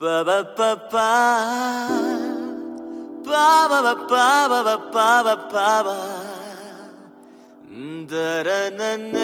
Ba ba ba ba. Ba ba ba ba ba ba ba ba ba ba. Da da na na.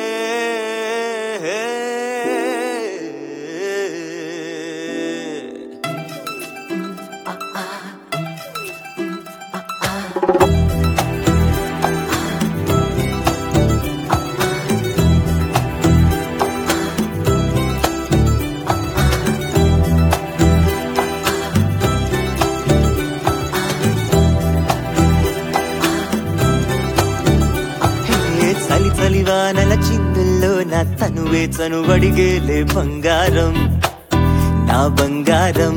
హే, చలి చలి వానల చిందుల్లో నా తనువే చనువడిగేలే బంగారం నా బంగారం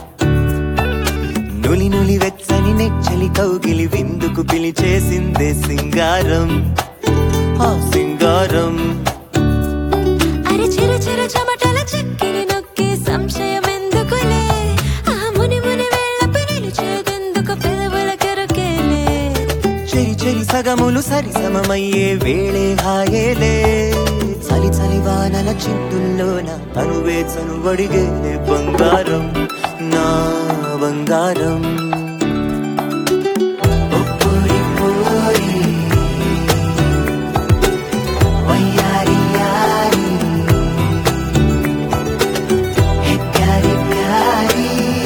నులి నులి వెచ్చని నెచ్చలి కౌగిలి విందుకు పిలిచేసిందే సింగారం ఆ సింగారం అరే చిరు చిరు చెమటల చక్కిని నొక్కి సంశయం ఎందుకులే ఆ ముని ముని వేళ్ళపై నిలిచేదెందుకు పెదవుల కెరకేలే చెరి చెరి సగములు సరి సమమయ్యే వేళే హాయేలే చలి చలి వానల చిందుల్లోన తనువే చనువడిగేలే బంగారం నా బంగారం ఓ పోరి పోరి, వయ్యారి యారి, హే ప్యారి ప్యారి,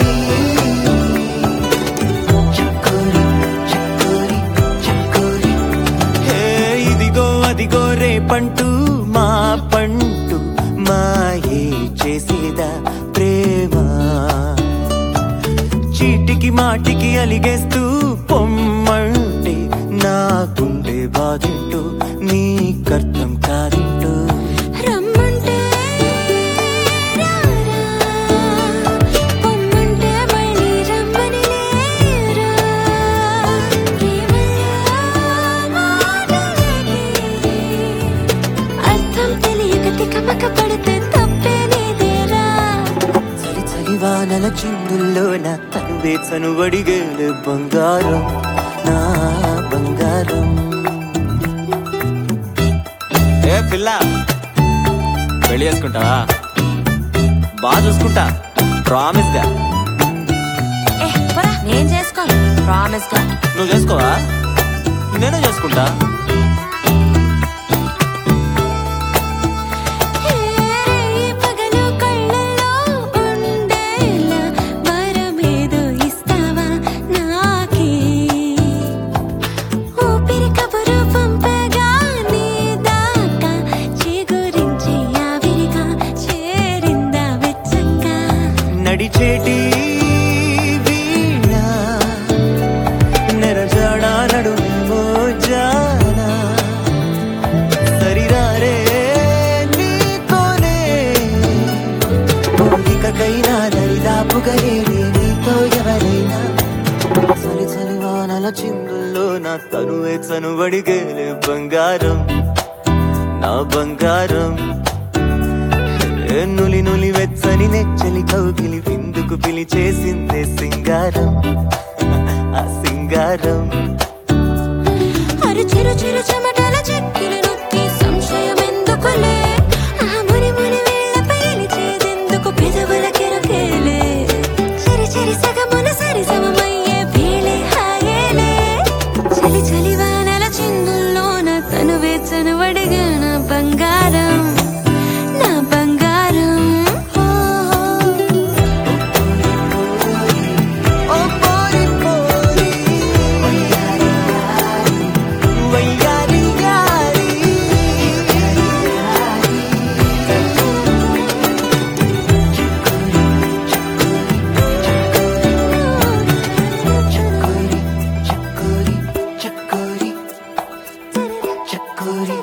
చకోరి చకోరి చకోరి హే ఇదిగో అదిగో రేపంటూ మా పంటూ మాయే చేసేదా ప్రేమ చీటికి మాటికి అలిగేస్తూ పొమ్మంటే నాకుండే బాధింటూ నీకర్థం కాదింటూ రమ్మంటే రారా పొమ్మంటే మళ్ళీ రమ్మని లేరా ప్రేమలో మాటలకి అర్థం తెలియక తికమక పడితే తప్పే నీదేరా చలి చలి వానల చిందుల్లో నా తనువే చనువడిగేలే బంగారం నా బంగారం ఏ పిల్ల పెళ్లి చేసుకుంటావా బాగా చూసుకుంటా ప్రామిస్ గా ఏ పోరా నేను చేసుకోను ప్రామిస్ గా నువ్వు చేసుకోవా నేనే చేసుకుంటా ఈ పగలు కళ్ళల్లో ఉండేలా వరమేదో ఇస్తావా నాకే ఊపిరి కబురు పంపగా నీ దాకా చిగురించి ఆవిరిగా చేరిందా వెచ్చంగా నడిచేటి వీణ నెరజాడా నడుమో జానా సరిరారే నీతోనే భౌతికకైనా దరిదాపుగలేని నీతో ఎవరైనా చలి చలి వానల చిందుల్లో నా తనువే చనువడిగేలే బంగారం నా బంగారం ఏ నులి నులి వెచ్చని నెచ్చలి కౌగిలి విందుకు పిలిచేసిందే సింగారం ఆ సింగారం అరు చిరు చిరు చెమటల చెక్కిలి నొక్కి సంశయం ఎందుకులే ఆ ముని ముని వేళ్ళపై నిలిచేదెందుకు పెదవుల కెరకేలే చరి చరి సగమున సరి సమమయ్యే వేళే హాయేలే చలి చలి వానల చిందుల్లోన తను వేచను వడిగాన బంగారం నా బంగారం ఓ, ఓ పోరి పోరి వయ్యారి యారి చకోరి చకోరి చకోరి చకోరి